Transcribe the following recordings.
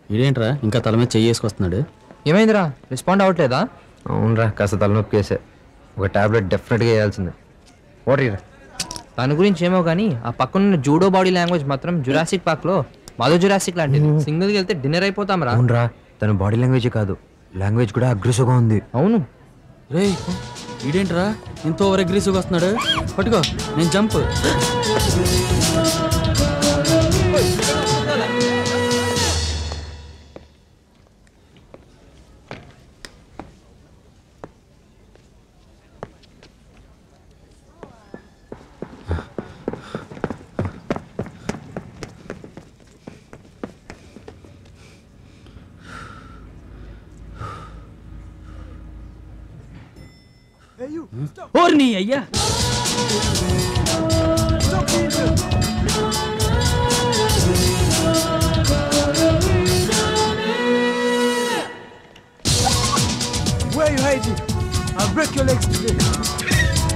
ఇదేంట్రా ఇంకా తల మీద చెయ్యి వేసుకొస్తున్నాడు ఏమైందిరా రెస్పాండ్ అవ్వట్లేదా అవునరా కాస్త తలనొప్పి కేసే ఒక టాబ్లెట్ డెఫినెట్గా వేయాల్సిందే వాటర్ దాని గురించి ఏమో కానీ ఆ పక్కనున్న జూడో బాడీ లాంగ్వేజ్ మాత్రం జురాసిక్ పార్క్ లో మధు జురాసిక్ లాంటిది సింగిల్ కి వెళ్తే డిన్నర్ అయిపోతాం రా అవునరా తన బాడీ లాంగ్వేజ్ కాదు లాంగ్వేజ్ కూడా అగ్రెసివ్గా ఉంది అవును రే ఇదేంట్రా ఎంతో ఓవర్ అగ్రెసివ్గా వస్తున్నాడు పట్టుకో నేను జంప్ ఓర్ని అయ్యా Where are you hiding? I'll break your legs today.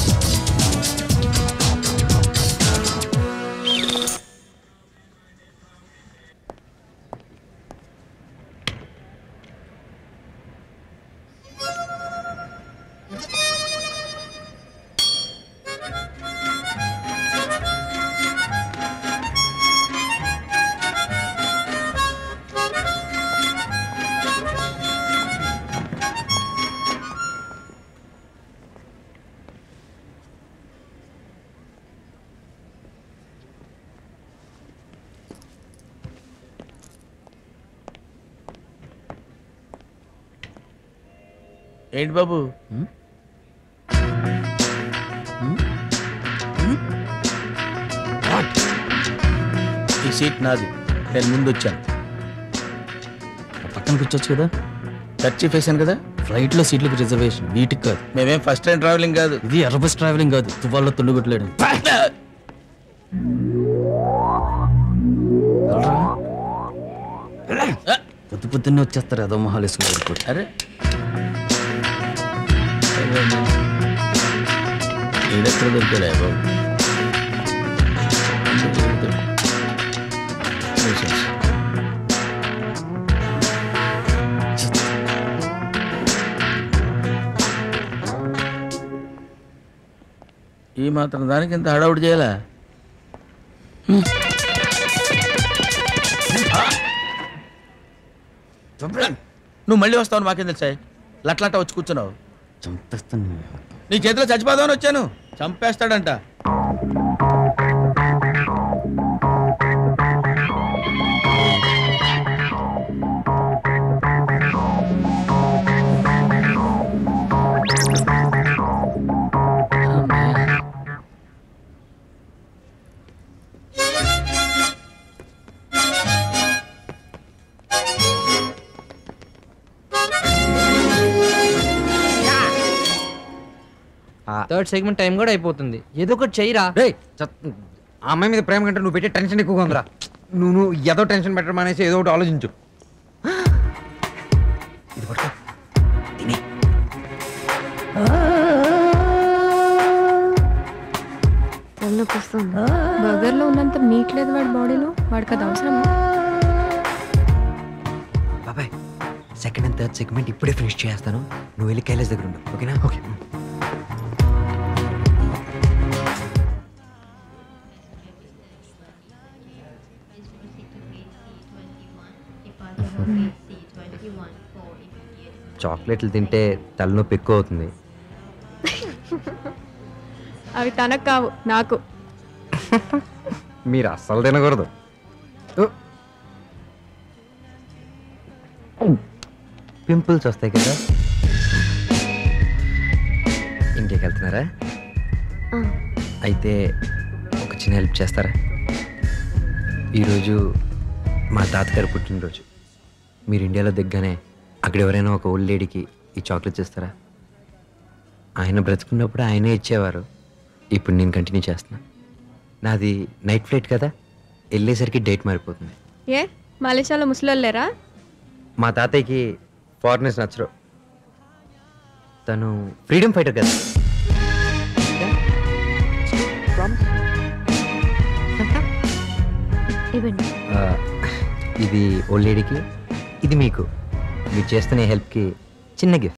ఏంటి బాబు ఈ సీట్ నాది నేను ముందు వచ్చాను పక్కన కూర్చోచ్చు కదా ఖర్చు వేసాను కదా ఫ్లైట్లో సీట్లకు రిజర్వేషన్ వీటికి కాదు మేమేం ఫస్ట్ టైం ట్రావెలింగ్ కాదు ఇది ఎర్ర బస్ ట్రావెలింగ్ కాదు తువ్వాల్లో తుండుగుట్లేడు పొద్దు పొద్దున్నే వచ్చేస్తారు ఏదో మొహాలు వేసుకుని అరే ఈడెక్కడ దొరికాడా బాబు Nuisance. ఈ మాత్రం దానికి ఇంత హడావుడి చేయాలా నువ్వు మళ్ళీ వస్తావు మాకేం తెలుసా లట్లాట వచ్చి కూర్చున్నావు చంపేస్తాను నీ చేతిలో చచ్చిపోదామని వచ్చాను చంపేస్తాడంట థర్డ్ సెగ్మెంట్ టైం కూడా అయిపోతుంది ఏదో ఒకటి చెయ్యిరా రే ఆ అమ్మాయి మీద ప్రేమ కంటే నువ్వు పెట్టే టెన్షన్ ఎక్కువగా ఉందిరా నువ్వు నువ్వు ఏదో టెన్షన్ పెట్టడం అనేసి ఏదో ఒకటి ఆలోచించు ఇది పట్టుకో తినే తలనొప్పి వస్తుంది బర్గర్లో ఉన్నంత మీట్ లేదు వాడి బాడీలో వాడికి అది అవసరమా బాబాయ్ సెకండ్ అండ్ థర్డ్ సెగ్మెంట్ ఇప్పుడే ఫినిష్ చేస్తాను నువ్వు వెళ్ళి కైలాస్ దగ్గర ఉండు ఓకేనా ఓకే చాక్లెట్లు తింటే తలనొప్పి ఎక్కువ అవుతుంది అవి తనకు కావు నాకు మీరు అస్సలు తినకూడదు పింపుల్స్ వస్తాయి కదా ఇంటికి వెళ్తున్నారా ఆ. అయితే ఒక చిన్న హెల్ప్ చేస్తారా ఈరోజు మా తాతగారు పుట్టినరోజు మీరు ఇండియాలో దిగ్గానే అక్కడ ఎవరైనా ఒక ఓల్డ్ లేడీకి ఈ చాక్లెట్స్ ఇస్తారా ఆయన బ్రతుకున్నప్పుడు ఆయనే ఇచ్చేవారు ఇప్పుడు నేను కంటిన్యూ చేస్తున్నా నాది నైట్ ఫ్లైట్ కదా వెళ్ళేసరికి డేట్ మారిపోతుంది ఏ మలేషియాలో ముసలోళ్ళు లేరా మా తాతయ్యకి ఫారినర్స్ నచ్చరు తను ఫ్రీడమ్ ఫైటర్ కదా ఇవ్వండి ఆ, ఇది ఓల్డ్ లేడీకి ఇది మీకు మీరు చేస్తున్న హెల్ప్కి చిన్న గిఫ్ట్